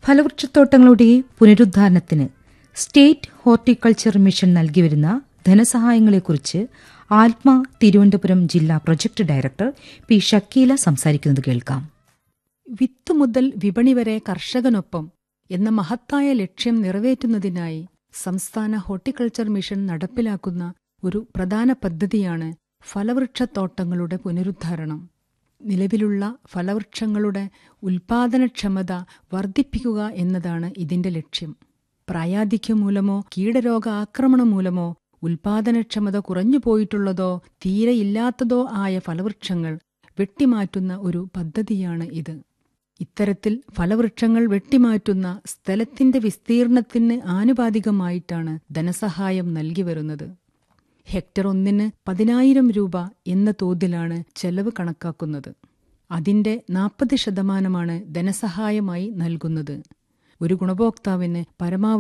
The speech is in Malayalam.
ഫലവൃക്ഷത്തോട്ടങ്ങളുടെ പുനരുദ്ധാരണത്തിന് സ്റ്റേറ്റ് ഹോർട്ടിക്കൾച്ചർ മിഷൻ നൽകിവരുന്ന ധനസഹായങ്ങളെക്കുറിച്ച് ആത്മ തിരുവനന്തപുരം ജില്ലാ പ്രൊജക്ട് ഡയറക്ടർ പി ഷക്കീല സംസാരിക്കുന്നത് കേൾക്കാം വിത്ത് മുതൽ വിപണി വരെ കർഷകനൊപ്പം എന്ന മഹത്തായ ലക്ഷ്യം നിറവേറ്റുന്നതിനായി സംസ്ഥാന ഹോർട്ടിക്കൾച്ചർ മിഷൻ നടപ്പിലാക്കുന്ന ഒരു പ്രധാന പദ്ധതിയാണ് ഫലവൃക്ഷത്തോട്ടങ്ങളുടെ പുനരുദ്ധാരണം നിലവിലുള്ള ഫലവൃക്ഷങ്ങളുടെ ഉൽപാദനക്ഷമത വർദ്ധിപ്പിക്കുക എന്നതാണ് ഇതിന്റെ ലക്ഷ്യം പ്രായാധിക്യം മൂലമോ കീടരോഗ ആക്രമണം മൂലമോ ഉൽപാദനക്ഷമത കുറഞ്ഞുപോയിട്ടുള്ളതോ തീരെയില്ലാത്തതോ ആയ ഫലവൃക്ഷങ്ങൾ വെട്ടിമാറ്റുന്ന ഒരു പദ്ധതിയാണ് ഇത് ഇത്തരത്തിൽ ഫലവൃക്ഷങ്ങൾ വെട്ടിമാറ്റുന്ന സ്ഥലത്തിന്റെ വിസ്തീർണത്തിന് ആനുപാതികമായിട്ടാണ് ധനസഹായം നൽകി വരുന്നത് ഹെക്ടർ ഒന്നിന് പതിനായിരം രൂപ എന്ന തോതിലാണ് ചെലവ് കണക്കാക്കുന്നത് അതിന്റെ നാൽപ്പത് ശതമാനമാണ് ധനസഹായമായി നൽകുന്നത് ഒരു ഗുണഭോക്താവിന് പരമാവധി